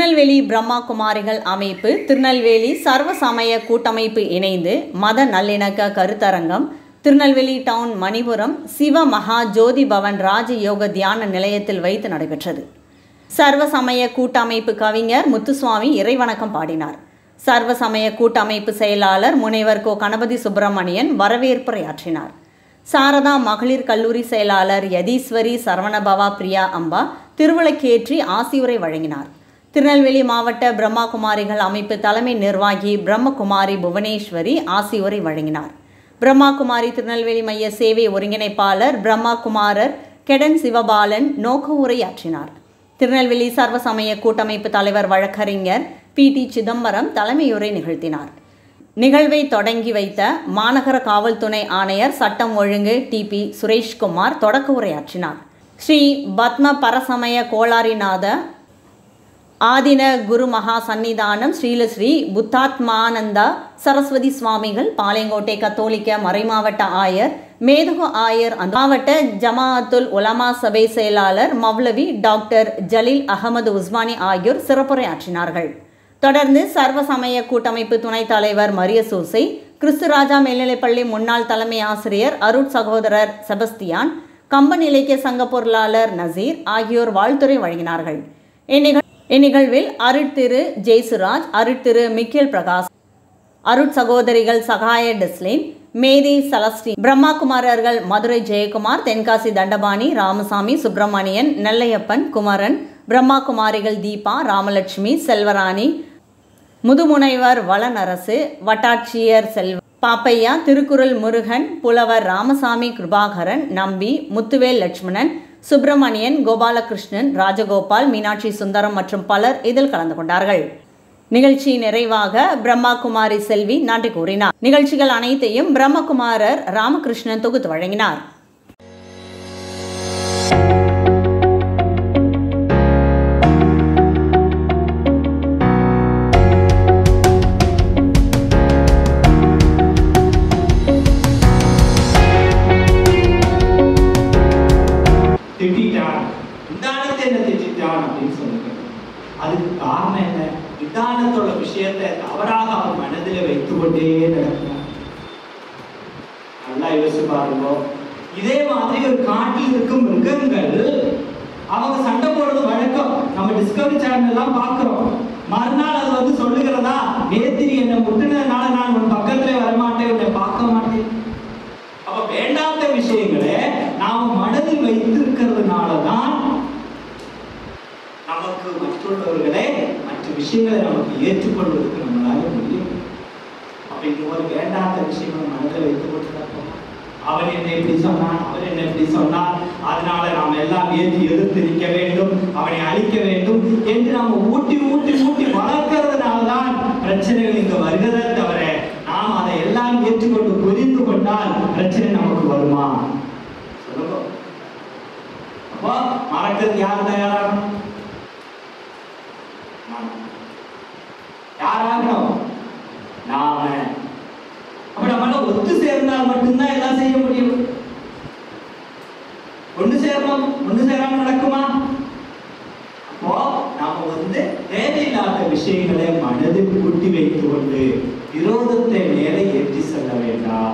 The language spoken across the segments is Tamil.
திருநெல்வேலி பிரம்மா குமாரிகள் அமைப்பு திருநெல்வேலி சர்வ சமய கூட்டமைப்பு இணைந்து மத நல்லிணக்க கருத்தரங்கம் திருநெல்வேலி டவுன் மணிபுரம் சிவ மகா ஜோதி பவன் ராஜயோக தியான நிலையத்தில் வைத்து நடைபெற்றது சர்வ சமய கூட்டமைப்பு கவிஞர் முத்துசுவாமி இறைவணக்கம் பாடினார் சர்வ சமய கூட்டமைப்பு செயலாளர் முனைவர் கோ கணபதி சுப்பிரமணியன் வரவேற்புரையாற்றினார் சாரதா மகளிர் கல்லூரி செயலாளர் யதீஸ்வரி சரவணபவா பிரியா அம்பா திருவிளக்கேற்றி ஆசியுரை வழங்கினார் திருநெல்வேலி மாவட்ட பிரம்மாகுமாரிகள் அமைப்பு தலைமை நிர்வாகி பிரம்மகுமாரி புவனேஸ்வரி ஆசியுரை வழங்கினார் பிரம்மாகுமாரி திருநெல்வேலி மைய சேவை ஒருங்கிணைப்பாளர் பிரம்மாகுமாரர் கெடன் சிவபாலன் நோக்க உரையாற்றினார் திருநெல்வேலி சர்வசமய கூட்டமைப்பு தலைவர் வழக்கறிஞர் பி டி சிதம்பரம் தலைமையுரை நிகழ்த்தினார் நிகழ்வை தொடங்கி வைத்த மாநகர காவல் துணை ஆணையர் சட்டம் ஒழுங்கு டி பி சுரேஷ்குமார் தொடக்க உரையாற்றினார் ஸ்ரீ பத்ம பரசமய கோளாரிநாத ஆதின குரு மகா சந்நிதானம் ஸ்ரீலஸ்ரீ புத்தாத்மானந்தா சரஸ்வதி சுவாமிகள் பாளையங்கோட்டை கத்தோலிக்க மறைமாவட்ட ஆயர் மேதுகு ஆயர் மாவட்ட ஜமாஅத்துல் உலமா சபை செயலாளர் மவ்லவி டாக்டர் ஜலீல் அகமது உஸ்மானி ஆகியோர் சிறப்புரையாற்றினார்கள் தொடர்ந்து சர்வ சமய கூட்டமைப்பு துணைத் தலைவர் மரிய சூசை கிறிஸ்துராஜா மேல்நிலைப்பள்ளி முன்னாள் தலைமை ஆசிரியர் அருட் சகோதரர் செபஸ்தியான் கம்பன் இலக்கிய சங்க பொருளாளர் நசீர் ஆகியோர் வாழ்த்துரை வழங்கினார்கள் இந்நிகழ் இந்நிகழ்வில் அருட்திரு ஜெய்சுராஜ் அருட்திரு மிக்கேல் பிரகாஷ் அருட் சகோதரிகள் சகாய டிஸ்லின் மேதி சலஸ்டி பிரம்மாகுமாரர்கள் மதுரை ஜெயக்குமார் தென்காசி தண்டபாணி ராமசாமி சுப்பிரமணியன் நெல்லையப்பன் குமரன் பிரம்மாகுமாரிகள் தீபா ராமலட்சுமி செல்வராணி முதுமுனைவர் வளனரசு வட்டாட்சியர் செல்வ பாப்பையா திருக்குறள் முருகன் புலவர் ராமசாமி கிருபாகரன் நம்பி முத்துவேல் லட்சுமணன் சுப்பிரமணியன் கோபாலகிருஷ்ணன் ராஜகோபால் மீனாட்சி சுந்தரம் மற்றும் பலர் இதில் கலந்து கொண்டார்கள் நிகழ்ச்சி நிறைவாக பிரம்மாகுமாரி செல்வி நன்றி கூறினார் நிகழ்ச்சிகள் அனைத்தையும் பிரம்மகுமாரர் ராமகிருஷ்ணன் தொகுத்து வழங்கினார் திட்டான் விதானத்தை என்ன திட்டான் அப்படின்னு சொல்லுங்க அதுக்கு காரணம் என்ன விதானத்தோட விஷயத்தை தவறாக அவன் மனதில் வைத்துக் கொண்டே நடக்கிறான் நல்லா யோசிச்சு பாருங்க இதே மாதிரி ஒரு காட்டில் இருக்கும் மிருகங்கள் அவங்க சண்டை போடுறது வழக்கம் நம்ம டிஸ்கவரி சேனல் எல்லாம் பார்க்கிறோம் மறுநாள் அது வந்து சொல்லுகிறதா நேத்திரி என்னை முட்டினதுனால நான் உன் பக்கத்துல வரமாட்டேன் உன்னை பார்க்க மாட்டேன் அப்ப வேண்டாத விஷயங்களை நாம மனதில் வைத்திருக்கிறதுனால தான் நமக்கு மற்றவர்களை மற்ற விஷயங்களை நமக்கு ஏற்றுக்கொள்வதற்கு நம்மளால முடியும் அப்ப இங்க ஒரு வேண்டாத விஷயங்களை மனதில் வைத்துக் கொண்டிருக்கோம் அவன் என்ன இப்படி சொன்னான் அவன் என்ன இப்படி சொன்னான் அதனால நாம் எல்லாம் ஏற்றி எதிர்த்து நிற்க வேண்டும் அவனை அழிக்க வேண்டும் என்று நாம ஊட்டி ஊட்டி ஊட்டி வளர்க்கறதுனால தான் பிரச்சனைகள் இங்க வருகிறதே தவிர நாம் அதை எல்லாம் ஏற்றுக்கொண்டு புரிந்து கொண்டால் பிரச்சனை நமக்கு வருமா சொல்லுங்க அப்போ மறக்கிறது யார் தயாராகணும் நாம. யாராகணும் நாம அப்ப நம்மள ஒத்து சேர்ந்தால் மட்டும்தான் எல்லாம் செய்ய முடியும் ஒண்ணு சேரணும் ஒண்ணு சேராம நடக்குமா அப்போ நாம வந்து தேவையில்லாத விஷயங்களை மனதில் கூட்டி வைத்துக் கொண்டு விரோதத்தை மேலே ஏற்றி செல்ல வேண்டாம்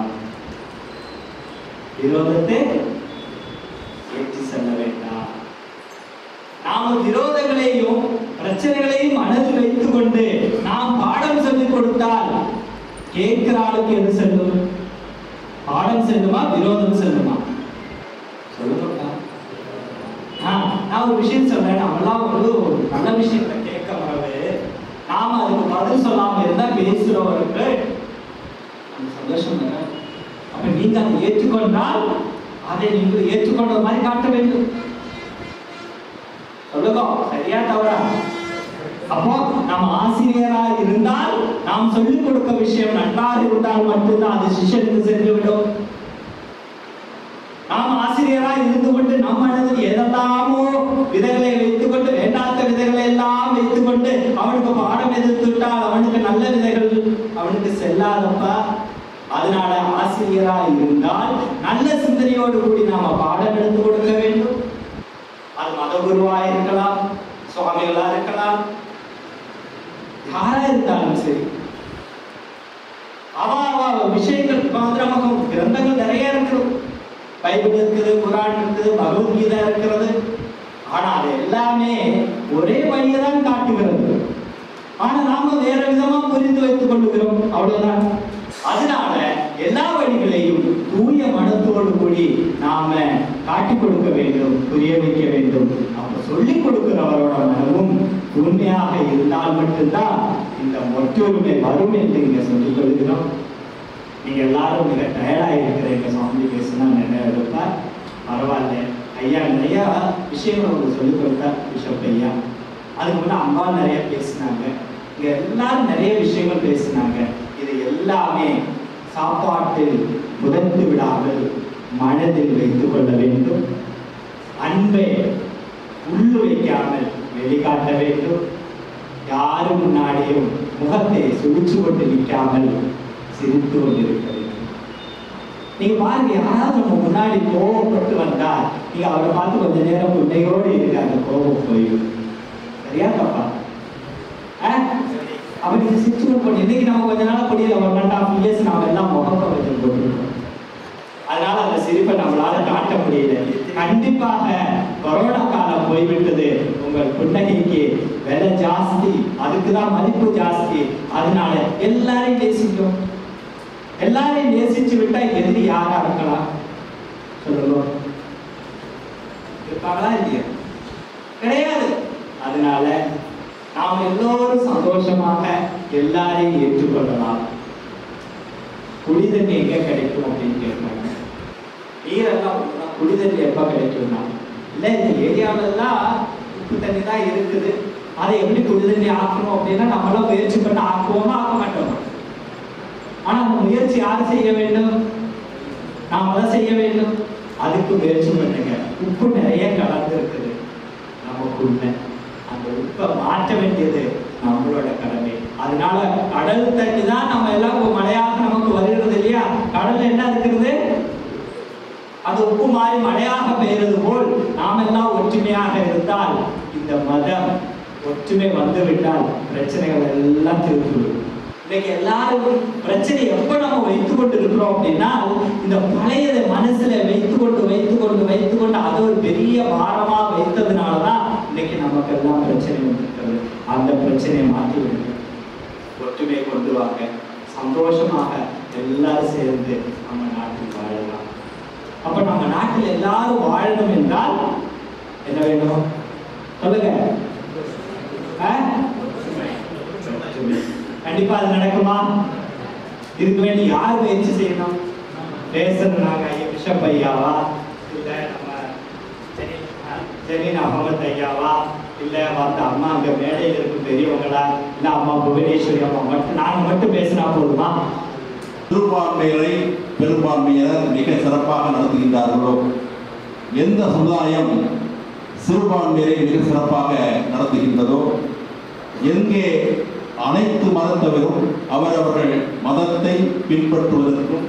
விரோதத்தை ஏற்றி செல்ல வேண்டாம் நாம விரோதங்களையும் பிரச்சனைகளையும் மனதில் வைத்துக் கொண்டு நாம் பாடம் சொல்லிக் கொடுத்தால் கேட்கிற ஆளுக்கு எது செல்லும் பாடம் செல்லுமா விரோதம் செல்லுமா சொல்லுங்கப்பா ஆ, நான் ஒரு விஷயம் சொல்றேன் நம்மளாம் ஒரு ஒரு நல்ல விஷயத்தை கேட்க வரது நாம அதுக்கு பதில் சொல்லாம இருந்தா பேசுறவருக்கு அந்த சந்தோஷம் தானே? அப்ப நீங்க அதை ஏற்றுக்கொண்டால் அதை நீங்கள் ஏற்றுக்கொண்ட மாதிரி காட்ட வேண்டும் சொல்லுங்க சரியா தவறா அப்போ நம்ம ஆசிரியரா இருந்தால் நாம் சொல்லிக் கொடுக்க விஷயம் நன்றாக இருந்தால் மட்டும்தான் அது சிஷ்யனுக்கு சென்று விடும் நாம் ஆசிரியரா இருந்து கொண்டு நம் மனதில் எதெல்லாமோ விதைகளை வைத்துக் கொண்டு வேண்டாத விதைகளை எல்லாம் வைத்துக் கொண்டு அவனுக்கு பாடம் எதிர்த்து விட்டால் அவனுக்கு நல்ல விதைகள் அவனுக்கு செல்லாதப்பா அதனால ஆசிரியரா இருந்தால் நல்ல சிந்தனையோடு கூடி நாம பாடம் எடுத்து கொடுக்க வேண்டும் அது மதகுருவா இருக்கலாம் சுவாமிகளா இருக்கலாம் யாரா இருந்தாலும் சரி அவ அவ விஷயங்கள் வந்து நமக்கு கிரந்தங்கள் நிறைய இருக்குது பைபிள் இருக்குது குரான் இருக்குது பகவத்கீதை இருக்கிறது ஆனா அது எல்லாமே ஒரே வழியை தான் காட்டுகிறது ஆனா நாம வேற விதமா புரிந்து வைத்துக் கொள்ளுகிறோம் அவ்வளவுதான் அதனால எல்லா வழிகளையும் தூய மனத்தோடு கூடி நாம காட்டிக் கொடுக்க வேண்டும் புரிய வைக்க வேண்டும் அப்ப சொல்லிக் கொடுக்கிறவரோட மனமும் உண்மையாக இருந்தால் மட்டும்தான் இந்த மொட்டுரிமை வரும் என்று இங்க சொல்லிக் கொள்கிறோம் நீங்க எல்லாரும் மிக டயர்டா இருக்கிறீங்க சுவாமி பேசுனா நிறைய எடுப்பார் பரவாயில்ல ஐயா நிறைய விஷயங்கள் உங்களுக்கு சொல்லிக் கொடுத்தார் பிஷப் ஐயா அதுக்கு முன்னே அம்மா நிறைய பேசினாங்க இங்க எல்லாரும் நிறைய விஷயங்கள் பேசினாங்க இது எல்லாமே சாப்பாட்டில் புதைத்து விடாமல் மனதில் வைத்துக் கொள்ள வேண்டும் அன்பை உள்ளு வைக்காமல் வெளிக்காட்ட வேண்டும் யாரு முன்னாடியும் முகத்தை சுழிச்சு கொண்டு நிற்காமல் சிரித்து கொண்டிருக்க வேண்டும் நீங்க பாருங்க யாராவது நம்ம முன்னாடி கோபப்பட்டு வந்தா நீங்க அவரை பார்த்து கொஞ்ச நேரம் புண்டையோடு இருக்க அந்த கோபம் போயிடும் சரியா தப்பா ஆ? அப்ப நீங்க சிரிச்சு பண்ணி இன்னைக்கு நம்ம கொஞ்ச நாள் முடியல ஒரு ஒன் ஹாஃப் இயர்ஸ் நாம எல்லாம் முகம் வச்சு போட்டுருக்கோம் அதனால அந்த சிரிப்பை நம்மளால காட்ட முடியல கண்டிப்பாக கொரோனா காலம் போய்விட்டது உங்கள் புன்னகைக்கு விலை ஜாஸ்தி அதுக்கு தான் மதிப்பு ஜாஸ்தி அதனால எல்லாரையும் நேசிக்கும் எல்லாரையும் நேசிச்சு விட்டா எதிரி யாரா இருக்கலாம் சொல்லுங்க இருப்பாங்களா இல்லையா கிடையாது அதனால நாம் எல்லோரும் சந்தோஷமாக எல்லாரையும் ஏற்றுக்கொள்ளலாம் குடிதண்ணி எங்க கிடைக்கும் அப்படின்னு கேட்பாங்க நீரெல்லாம் ஊத்துனா குடிதண்ணி எப்ப கிடைக்கும்னா இல்ல இந்த ஏரியாவிலலாம் உப்பு தண்ணி தான் இருக்குது அதை எப்படி குடிதண்ணி ஆக்கணும் அப்படின்னா நம்மளாம் முயற்சி பண்ண ஆக்குவோமா ஆக்க மாட்டோமா ஆனா அந்த முயற்சி யார் செய்ய வேண்டும் நாம தான் செய்ய வேண்டும் அதுக்கு முயற்சி பண்ணுங்க உப்பு நிறைய கலந்து இருக்குது நமக்குள்ள அந்த உப்பை மாற்ற வேண்டியது நம்மளோட கடமை அதனால கடல் தண்ணி தான் நம்ம எல்லாம் இப்ப மழையாக நமக்கு வருகிறது இல்லையா கடல்ல என்ன இருக்கிறது அது உப்பு மாறி மழையாக பெய்கிறது போல் நாம் எல்லாம் ஒற்றுமையாக இருந்தால் இந்த மதம் ஒற்றுமை வந்து விட்டால் பிரச்சனைகள் எல்லாம் தீர்த்துவிடும் இன்னைக்கு எல்லாரும் பிரச்சனை எப்ப நம்ம வைத்துக் கொண்டு இருக்கிறோம் அப்படின்னா இந்த பழையதை மனசுல வைத்துக் கொண்டு வைத்துக் கொண்டு வைத்துக் கொண்டு அதை ஒரு பெரிய பாரமா வைத்ததுனாலதான் இன்னைக்கு நமக்கு எல்லாம் பிரச்சனை வந்திருக்கிறது அந்த பிரச்சனையை மாற்றி விடுங்க ஒற்றுமை கொண்டு வாங்க சந்தோஷமாக எல்லாரும் சேர்ந்து நம்ம நாட்டில் வாழலாம் அப்ப நம்ம நாட்டில் எல்லாரும் வாழணும் என்றால் என்ன வேண்டும் சொல்லுங்க ஆ? கண்டிப்பா அது நடக்குமா இதுக்கு வேண்டி யார் முயற்சி செய்யணும் பேசணும் நாங்க ஐயா பிஷப் ஐயாவா இல்ல நம்ம ஜெனி- ஆ, ஜெனீன் அகமத் ஐயாவா இல்ல மத்த அம்மா அங்க மேடையில் இருக்கும் பெரியவங்களா இல்ல அம்மா புவனேஸ்வரி அம்மா மட்டும் நாங்க மட்டும் பேசினா போதுமா சிறுபான்மையரை பெரும்பான்மையினர் மிக சிறப்பாக நடத்துகின்றார்களோ எந்த சமுதாயம் சிறுபான்மையரை மிக சிறப்பாக நடத்துகின்றதோ எங்கே அனைத்து மதத்தவரும் அவரவர்கள் மதத்தை பின்பற்றுவதற்கும்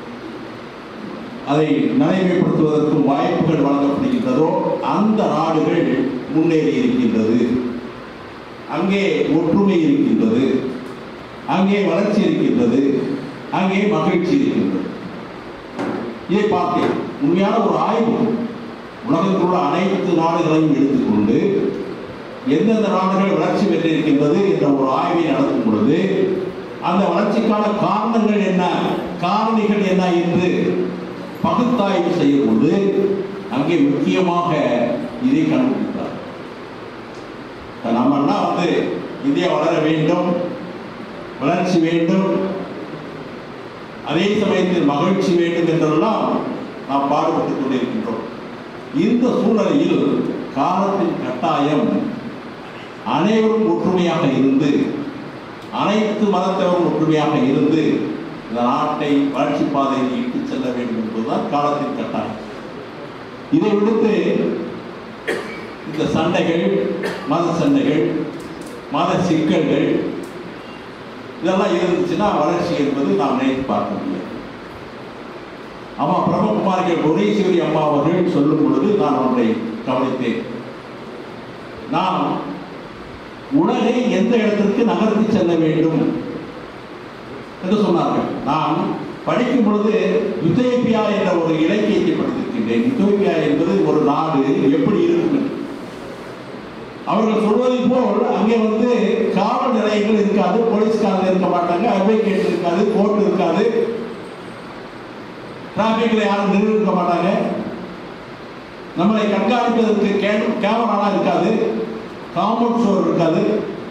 அதை நடைமுறைப்படுத்துவதற்கும் வாய்ப்புகள் வழங்கப்படுகின்றதோ அந்த நாடுகள் முன்னேறி இருக்கின்றது அங்கே ஒற்றுமை இருக்கின்றது அங்கே வளர்ச்சி இருக்கின்றது அங்கே மகிழ்ச்சி இருக்கின்றது இதை பார்த்தேன் உண்மையான ஒரு ஆய்வு உலகத்தில் உள்ள அனைத்து நாடுகளையும் எடுத்துக்கொண்டு எந்தெந்த நாடுகள் வளர்ச்சி பெற்றிருக்கின்றது என்ற ஒரு ஆய்வை நடத்தும் பொழுது அந்த வளர்ச்சிக்கான காரணங்கள் என்ன காரணிகள் என்ன என்று பகுத்தாய்வு செய்யும் பொழுது அங்கே முக்கியமாக இதை கண்டுபிடித்தார் நம்மெல்லாம் வந்து இந்தியா வளர வேண்டும் வளர்ச்சி வேண்டும் அதே சமயத்தில் மகிழ்ச்சி வேண்டும் என்றெல்லாம் நாம் பாடுபட்டுக் கொண்டிருக்கின்றோம் இந்த சூழ்நிலையில் காலத்தின் கட்டாயம் அனைவரும் ஒற்றுமையாக இருந்து அனைத்து மதத்தவரும் ஒற்றுமையாக இருந்து இந்த நாட்டை வளர்ச்சி பாதையில் இட்டுச் செல்ல வேண்டும் என்பதுதான் காலத்தின் கட்டாயம் இதை விடுத்து இந்த சண்டைகள் மத சண்டைகள் மத சிக்கல்கள் இதெல்லாம் இருந்துச்சுன்னா வளர்ச்சி என்பது நாம் நினைத்து பார்க்க முடியாது அம்மா பிரம்மகுமாரிகள் புவனேஸ்வரி அம்மா அவர்கள் சொல்லும் பொழுது நான் ஒன்றை கவனித்தேன் நாம் உலகை எந்த இடத்திற்கு நகர்த்தி செல்ல வேண்டும் என்று சொன்னார்கள் நான் படிக்கும் பொழுது யுத்தேபியா என்ற ஒரு இலக்கியத்தை படித்திருக்கின்றேன் யுத்தேபியா என்பது ஒரு நாடு எப்படி இருக்கும் என்று. அவர்கள் சொல்வதை போல் அங்கே வந்து காவல் நிலையங்கள் இருக்காது போலீஸ்காரங்க இருக்க மாட்டாங்க அட்வொகேட் இருக்காது கோர்ட் இருக்காது டிராபிக்ல யாரும் நிறுத்த மாட்டாங்க நம்மளை கண்காணிப்பதற்கு கே- கேமராலாம் இருக்காது காம்பவுண்ட் சுவர் இருக்காது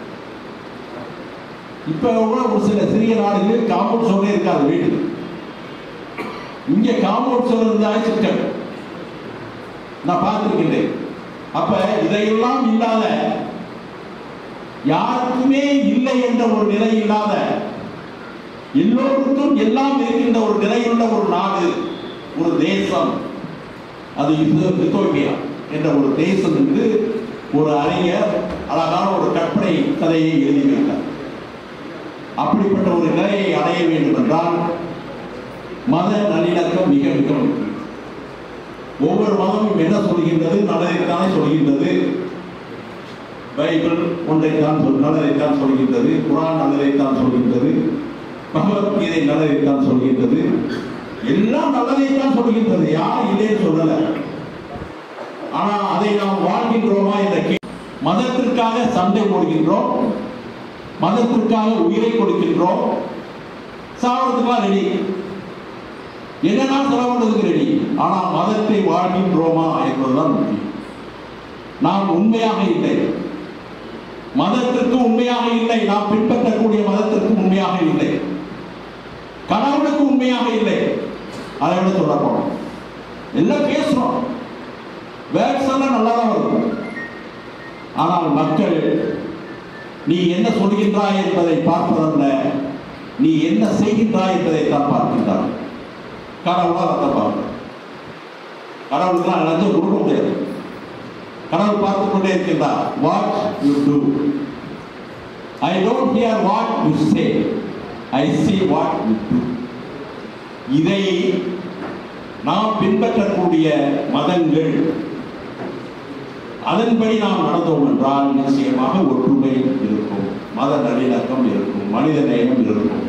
இப்ப கூட ஒரு சில சிறிய நாடுகளில் காம்பவுண்ட் சுவரே இருக்காது வீடு இங்க காம்பவுண்ட் சுவர் இருந்தாலே சிக்கல் நான் பார்த்திருக்கின்றேன் அப்ப இதையெல்லாம் இல்லாத யாருக்குமே இல்லை என்ற ஒரு நிலை இல்லாத எல்லோருக்கும் எல்லாம் இருக்கின்ற ஒரு நிலையுள்ள ஒரு நாடு ஒரு தேசம் அது இத்தோ- இத்தோப்பியா என்ற ஒரு தேசம் என்று ஒரு அறிஞர் அழகான ஒரு கற்பனை கதையை எழுதி வைத்தார் அப்படிப்பட்ட ஒரு நிலையை அடைய வேண்டும் என்றால் மத நல்லிணக்கம் மிக மிக முக்கியம் ஒவ்வொரு மதமும் என்ன சொல்கின்றது நல்லதைத்தானே சொல்கின்றது பைபிள் ஒன்றைத்தான் சொல் நல்லதைத்தான் சொல்கின்றது குரான் நல்லதைத்தான் சொல்கின்றது பகவத்கீதை நல்லதைத்தான் சொல்கின்றது எல்லாம் நல்லதைத்தான் சொல்கின்றது யார் இல்லைன்னு சொல்லல ஆனா அதை நாம் வாழ்கின்றோமா என்ற கே- மதத்திற்காக சண்டை போடுகின்றோம் மதத்திற்காக உயிரை கொடுக்கின்றோம் சாவறதுக்கெல்லாம் ரெடி என்னன்னா செலவுன்றதுக்கு ரெடி ஆனா மதத்தை வாழ்கின்றோமா என்பதுதான் முக்கியம் நாம் உண்மையாக இல்லை மதத்திற்கு உண்மையாக இல்லை நாம் பின்பற்றக்கூடிய மதத்திற்கு உண்மையாக இல்லை கடவுளுக்கு உண்மையாக இல்லை அதை விட சொல்ல போறோம் எல்லாம் பேசுறோம் வேர்ட்ஸ் எல்லாம் நல்லா தான் வரும் ஆனால் மக்கள் நீ என்ன சொல்கின்றாய் என்பதை பார்ப்பதல்ல நீ என்ன செய்கின்றாய் என்பதை தான் பார்க்கின்றார் கடவுளா அதை பார்க்க கடவுளுக்கு லஞ்சம் கொடுக்க முடியாது கடவுள் பார்த்து கொண்டே இருக்கின்றார் what you do I don't hear what you say I see what you do இதை நாம் பின்பற்றக்கூடிய மதங்கள் அதன்படி நாம் நடந்தோம் என்றால் நிச்சயமாக ஒற்றுமை இருக்கும் மத நல்லிணக்கம் இருக்கும் மனித நேயம் இருக்கும்